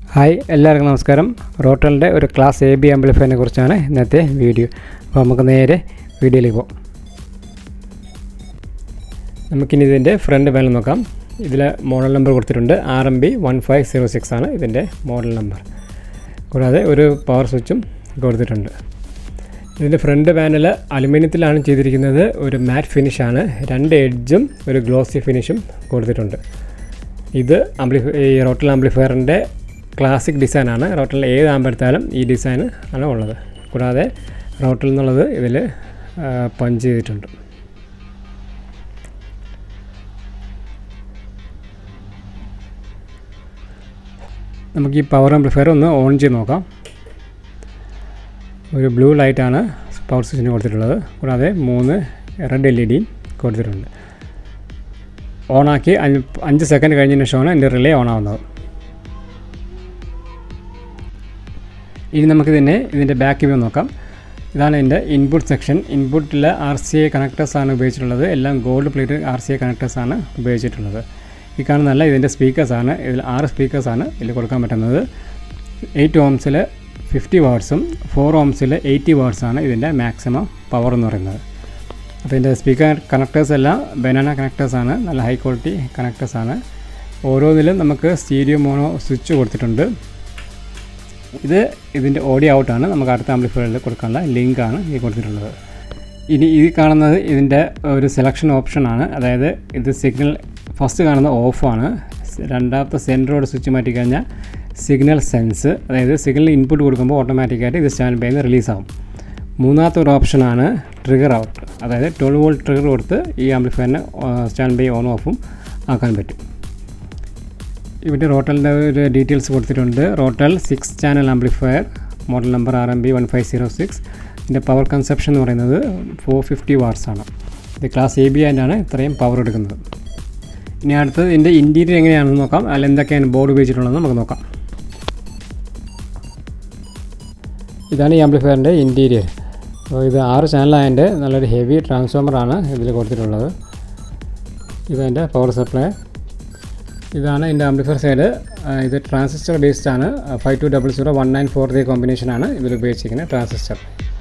hi എല്ലാവർക്കും നമസ്കാരം റോട്ടലിൻ്റെ ഒരു ക്ലാസ് എ ബി ആംപ്ലിഫയറിനെ കുറിച്ചാണ് ഇന്നത്തെ വീഡിയോ അപ്പോൾ നമുക്ക് നേരെ വീഡിയോയിലേക്ക് പോകാം നമുക്കിനി ഇതിൻ്റെ ഫ്രണ്ട് പാനൽ നോക്കാം ഇതിൽ മോഡൽ നമ്പർ കൊടുത്തിട്ടുണ്ട് R M B one five zero six ആണ് ഇതിൻ്റെ മോഡൽ നമ്പർ കൂടാതെ ഒരു പവർ സ്വിച്ചും കൊടുത്തിട്ടുണ്ട് ഇതിൻ്റെ ഫ്രണ്ട് പാനൽ അലുമിനിയത്തിലാണ് ചെയ്തിരിക്കുന്നത് ഒരു മാറ്റ് ഫിനിഷാണ് രണ്ട് എഡ്ജും ഒരു ഗ്ലോസി ഫിനിഷും കൊടുത്തിട്ടുണ്ട് ഇത് ആംപ്ലിഫ ഈ റോട്ടൽ ആംപ്ലിഫയറിൻ്റെ ക്ലാസിക് ഡിസൈനാണ് റോട്ടലിൽ ഏത് ആമ്പെടുത്താലും ഈ ഡിസൈൻ ആണ് ഉള്ളത് കൂടാതെ റോട്ടൽ എന്നുള്ളത് ഇതിൽ പഞ്ച് ചെയ്തിട്ടുണ്ട് നമുക്ക് ഈ പവർ ആംപ്ലിഫയർ ഒന്ന് ഓൺ ചെയ്ത് നോക്കാം ഒരു ബ്ലൂ ലൈറ്റാണ് പവർ സ്വിച്ചിന് കൊടുത്തിട്ടുള്ളത് കൂടാതെ മൂന്ന് റെഡ് എൽ ഇ ഡിയും കൊടുത്തിട്ടുണ്ട് ഓണാക്കി അഞ്ച് അഞ്ച് സെക്കൻഡ് കഴിഞ്ഞതിന് ശേഷമാണ് എൻ്റെ റിലേ ഓൺ ആവുന്നത് ഇനി നമുക്കിതിനെ ഇതിൻ്റെ ബാക്ക് വ്യൂ നോക്കാം ഇതാണ് എൻ്റെ ഇൻപുട്ട് സെക്ഷൻ ഇൻപുട്ടിൽ ആർ സി ഐ കണക്ടേഴ്സാണ് ഉപയോഗിച്ചിട്ടുള്ളത് എല്ലാം gold plate R C I കണക്ടേഴ്സാണ് ഉപയോഗിച്ചിട്ടുള്ളത് ഈ കാണുന്നതല്ല ഇതിൻ്റെ സ്പീക്കേഴ്സാണ് ഇതിൽ ആറ് സ്പീക്കേഴ്സാണ് ഇതിൽ കൊടുക്കാൻ പറ്റുന്നത് എയ്റ്റ് ഓംസിൽ ഫിഫ്റ്റി വാട്ട്സും ഫോർ ഓംസിൽ എയ്റ്റി വാട്ട്സാണ് ഇതിൻ്റെ മാക്സിമം പവർ എന്ന് പറയുന്നത് അപ്പോൾ ഇതിൻ്റെ സ്പീക്കർ കണക്ടേഴ്സ് എല്ലാം ബനാന കണക്ടേഴ്സാണ് നല്ല ഹൈ ക്വാളിറ്റി കണക്ടേഴ്സാണ് ഓരോന്നിലും നമുക്ക് സ്റ്റീരിയോ മോണോ സ്വിച്ച് കൊടുത്തിട്ടുണ്ട് ഇത് ഇതിൻ്റെ ഓഡിയോ ഔട്ടാണ് നമുക്ക് അടുത്ത ആംപ്ലിഫയറിൽ കൊടുക്കാനുള്ള ലിങ്കാണ് ഈ കൊടുത്തിട്ടുള്ളത് ഇനി ഈ കാണുന്നത് ഇതിൻ്റെ ഒരു സെലക്ഷൻ ഓപ്ഷനാണ് അതായത് ഇത് സിഗ്നൽ ഫസ്റ്റ് കാണുന്ന ഓഫാണ് രണ്ടാമത്തെ സെൻറ്ററോട് സ്വിച്ച് മാറ്റിക്കഴിഞ്ഞാൽ സിഗ്നൽ സെൻസ് അതായത് സിഗ്നൽ ഇൻപുട്ട് കൊടുക്കുമ്പോൾ ഓട്ടോമാറ്റിക്കായിട്ട് ഇത് സ്റ്റാൻഡ് ബൈന്ന് റിലീസാവും മൂന്നാമത്തെ ഒരു ഓപ്ഷനാണ് ട്രിഗർ ഔട്ട് അതായത് ട്വൽവ് വോൾട്ട് ട്രിഗർ കൊടുത്ത് ഈ ആംപ്ലിഫയറിന് സ്റ്റാൻഡ് ബൈ ഓൺ ഓഫും ആക്കാൻ പറ്റും ഇവിടെ റോട്ടലിൻ്റെ ഒരു ഡീറ്റെയിൽസ് കൊടുത്തിട്ടുണ്ട് Rotel six channel amplifier model number R M B one five zero six ഇതിൻ്റെ പവർ കൺസപ്ഷൻ എന്ന് പറയുന്നത് ഫോർ ഫിഫ്റ്റി വാട്ട്സ് ആണ് ഇത് ക്ലാസ് എ ബി ആൻഡാണ് ഇത്രയും പവർ എടുക്കുന്നത് ഇനി അടുത്തത് ഇതിൻ്റെ ഇൻറ്റീരിയർ എങ്ങനെയാണെന്ന് നോക്കാം അതിൽ എന്തൊക്കെയാണ് ബോർഡ് ഉപയോഗിച്ചിട്ടുള്ളതെന്ന് നമുക്ക് നോക്കാം ഇതാണ് ഈ ആംപ്ലിഫയറിൻ്റെ ഇൻറ്റീരിയർ അപ്പോൾ ഇത് ആറ് ചാനലായതിൻ്റെ നല്ലൊരു ഹെവി ട്രാൻസ്ഫോമറാണ് ഇതിൽ കൊടുത്തിട്ടുള്ളത് ഇതതിൻ്റെ പവർ സപ്ലൈ ഇതാണ് എൻ്റെ ആംപ്ലിഫയർ സൈഡ് ഇത് ട്രാൻസിസ്റ്റർ ബേസ്ഡ് ആണ് five two double zero one nine four three കോമ്പിനേഷനാണ് ഇതിൽ ഉപയോഗിച്ചിരിക്കുന്നത് ട്രാൻസിസ്റ്റർ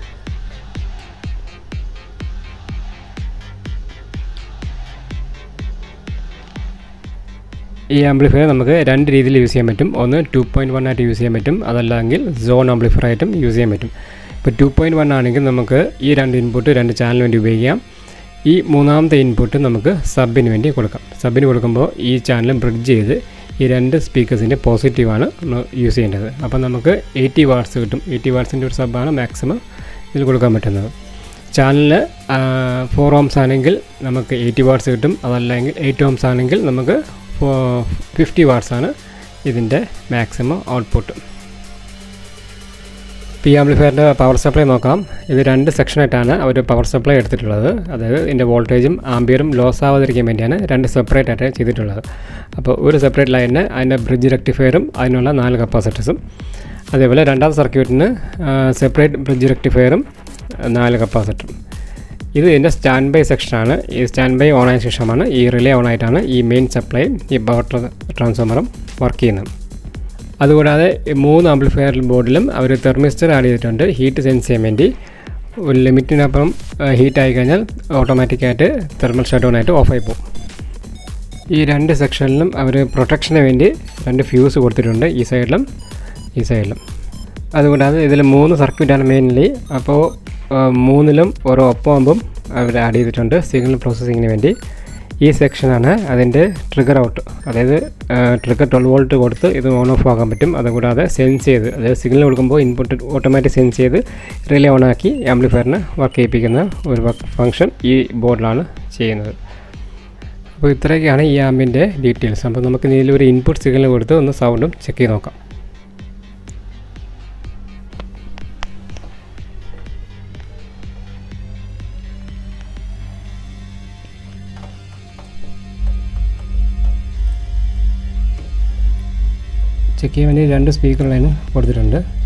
ഈ ആംപ്ലിഫയർ നമുക്ക് രണ്ട് രീതിയിൽ യൂസ് ചെയ്യാൻ പറ്റും ഒന്ന് ടു പോയിൻറ്റ് വൺ ആയിട്ട് യൂസ് ചെയ്യാൻ പറ്റും അതല്ലെങ്കിൽ സോൺ ആംപ്ലിഫയർ ആയിട്ടും യൂസ് ചെയ്യാൻ പറ്റും ഇപ്പോൾ ടു പോയിൻറ്റ് വൺ ആണെങ്കിൽ നമുക്ക് ഈ രണ്ട് ഇൻപുട്ട് രണ്ട് ചാനലിന് വേണ്ടി ഉപയോഗിക്കാം ഈ മൂന്നാമത്തെ ഇൻപുട്ട് നമുക്ക് സബിന് വേണ്ടി കൊടുക്കാം സബിന് കൊടുക്കുമ്പോൾ ഈ ചാനൽ ബ്രിഡ്ജ് ചെയ്ത് ഈ രണ്ട് സ്പീക്കേഴ്സിൻ്റെ പോസിറ്റീവാണ് യൂസ് ചെയ്യേണ്ടത് അപ്പോൾ നമുക്ക് എയ്റ്റി വാട്ട്സ് കിട്ടും എയ്റ്റി വാട്ട്സിൻ്റെ ഒരു സബാണ് മാക്സിമം ഇതിൽ കൊടുക്കാൻ പറ്റുന്നത് ചാനലിന് ഫോർ ഓംസ് ആണെങ്കിൽ നമുക്ക് എയ്റ്റി വാട്ട്സ് കിട്ടും അതല്ലെങ്കിൽ എയ്റ്റ് ഓംസ് ആണെങ്കിൽ നമുക്ക് ഫിഫ്റ്റി വാട്ട്സ് ആണ് ഇതിൻ്റെ മാക്സിമം ഔട്ട്പുട്ട് പി ആംപ്ലിഫയറിൻ്റെ പവർ സപ്ലൈ നോക്കാം ഇത് രണ്ട് സെക്ഷനായിട്ടാണ് അവർ പവർ സപ്ലൈ എടുത്തിട്ടുള്ളത് അതായത് ഇതിൻ്റെ വോൾട്ടേജും ആംബിയറും ലോസ് ആവാതിരിക്കാൻ വേണ്ടിയാണ് രണ്ട് സെപ്പറേറ്റ് ആയിട്ട് ചെയ്തിട്ടുള്ളത് അപ്പോൾ ഒരു സെപ്പറേറ്റ് ലൈനിന് അതിൻ്റെ ബ്രിഡ്ജ് റെക്ടിഫയറും അതിനുള്ള നാല് കപ്പാസിറ്റേഴ്സും അതേപോലെ രണ്ടാമത്തെ സർക്യൂട്ടിന് സെപ്പറേറ്റ് ബ്രിഡ്ജ് റെക്ടിഫയറും നാല് കപ്പാസിറ്ററും ഇത് ഇതിൻ്റെ സ്റ്റാൻഡ് ബൈ സെക്ഷനാണ് ഈ സ്റ്റാൻഡ് ബൈ ഓൺ ആയ ശേഷമാണ് ഈ റിലേ ഓൺ ആയിട്ടാണ് ഈ മെയിൻ സപ്ലൈയും ഈ പവർ ട്രാൻസ്ഫോമറും വർക്ക് ചെയ്യുന്നത് അതുകൂടാതെ മൂന്ന് ആംപ്ലിഫയർ ബോർഡിലും അവർ തെർമിസ്റ്റർ ആഡ് ചെയ്തിട്ടുണ്ട് ഹീറ്റ് സെൻസ് ചെയ്യാൻ വേണ്ടി ഒരു ലിമിറ്റിനപ്പുറം ഹീറ്റ് ആയി കഴിഞ്ഞാൽ ഓട്ടോമാറ്റിക്കായിട്ട് തെർമൽ ഷട്ട് ഡൗൺ ആയിട്ട് ഓഫായി പോകും ഈ രണ്ട് സെക്ഷനിലും അവർ പ്രൊട്ടക്ഷന് വേണ്ടി രണ്ട് ഫ്യൂസ് കൊടുത്തിട്ടുണ്ട് ഈ സൈഡിലും ഈ സൈഡിലും അതുകൂടാതെ ഇതിൽ മൂന്ന് സർക്യൂട്ടാണ് മെയിൻലി അപ്പോൾ മൂന്നിലും ഓരോ ഒപ്പമാകുമ്പം അവർ ആഡ് ചെയ്തിട്ടുണ്ട് സിഗ്നൽ പ്രോസസ്സിങ്ങിന് വേണ്ടി ഈ സെക്ഷനാണ് അതിൻ്റെ ട്രിഗർ ഔട്ട് അതായത് ട്രിഗർ ട്വൽവ് വോൾട്ട് കൊടുത്ത് ഇത് ഓൺ ഓഫ് ആക്കാൻ പറ്റും അതുകൂടാതെ സെൻസ് ചെയ്ത് അതായത് സിഗ്നൽ കൊടുക്കുമ്പോൾ ഇൻപുട്ട് ഓട്ടോമാറ്റിക് സെൻസ് ചെയ്ത് റിലേ ഓൺ ആക്കി ആംപ്ലിഫയറിന് വർക്ക് ചെയ്യിപ്പിക്കുന്ന ഒരു ഫംഗ്ഷൻ ഈ ബോർഡിലാണ് ചെയ്യുന്നത് അപ്പോൾ ഇത്രയൊക്കെയാണ് ഈ ആമ്പിൻ്റെ ഡീറ്റെയിൽസ് അപ്പോൾ നമുക്ക് ഇതിൽ ഒരു ഇൻപുട്ട് സിഗ്നൽ കൊടുത്ത് ഒന്ന് സൗണ്ടും ചെക്ക് ചെയ്ത് നോക്കാം ചെക്ക് ചെയ്യാൻ വേണ്ടി രണ്ട് സ്പീക്കർ ലൈൻ കൊടുത്തിട്ടുണ്ട്